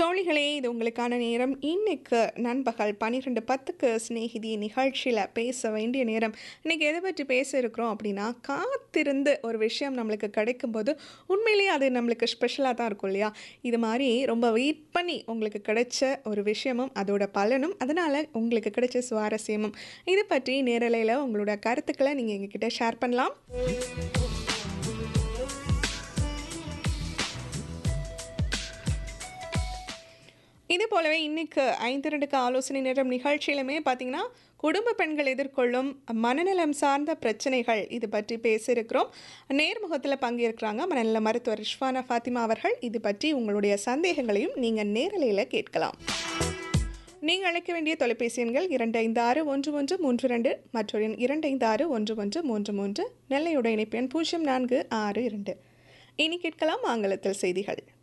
தோழிகளே இது உங்களுக்கான நேரம் இன்னைக்கு நண்பகல் பன்னிரெண்டு பத்துக்கு சிநேகிதி நிகழ்ச்சியில் பேச வேண்டிய நேரம் இன்னைக்கு எதை பற்றி பேச இருக்கிறோம் அப்படின்னா காத்திருந்து ஒரு விஷயம் நம்மளுக்கு கிடைக்கும்போது உண்மையிலேயே அது நம்மளுக்கு ஸ்பெஷலாக தான் இருக்கும் இல்லையா இது மாதிரி ரொம்ப வெயிட் பண்ணி உங்களுக்கு கிடைச்ச ஒரு விஷயமும் அதோட பலனும் அதனால் உங்களுக்கு கிடைச்ச சுவாரஸ்யமும் இதை பற்றி நேரலையில் உங்களோட கருத்துக்களை நீங்கள் எங்ககிட்ட ஷேர் பண்ணலாம் இது போலவே இன்னைக்கு ஐந்து ரெண்டுக்கு ஆலோசனை நேரம் நிகழ்ச்சியிலுமே பார்த்தீங்கன்னா குடும்ப பெண்கள் எதிர்கொள்ளும் மனநலம் சார்ந்த பிரச்சனைகள் இது பற்றி பேசியிருக்கிறோம் நேர்முகத்தில் பங்கேற்கிறாங்க மனநல மருத்துவர் ரிஷ்வானா ஃபாத்திமா அவர்கள் இது பற்றி உங்களுடைய சந்தேகங்களையும் நீங்கள் நேரலையில் கேட்கலாம் நீங்கள் அழைக்க வேண்டிய தொலைபேசி எண்கள் இரண்டு ஐந்து ஆறு ஒன்று ஒன்று மூன்று ரெண்டு மற்றொரு எண் இரண்டு ஐந்து ஆறு ஒன்று ஒன்று மூன்று மூன்று நெல்லையோட இணைப்பு எண் பூஜ்ஜியம் நான்கு ஆறு இரண்டு இனி கேட்கலாம் ஆங்கிலத்தில் செய்திகள்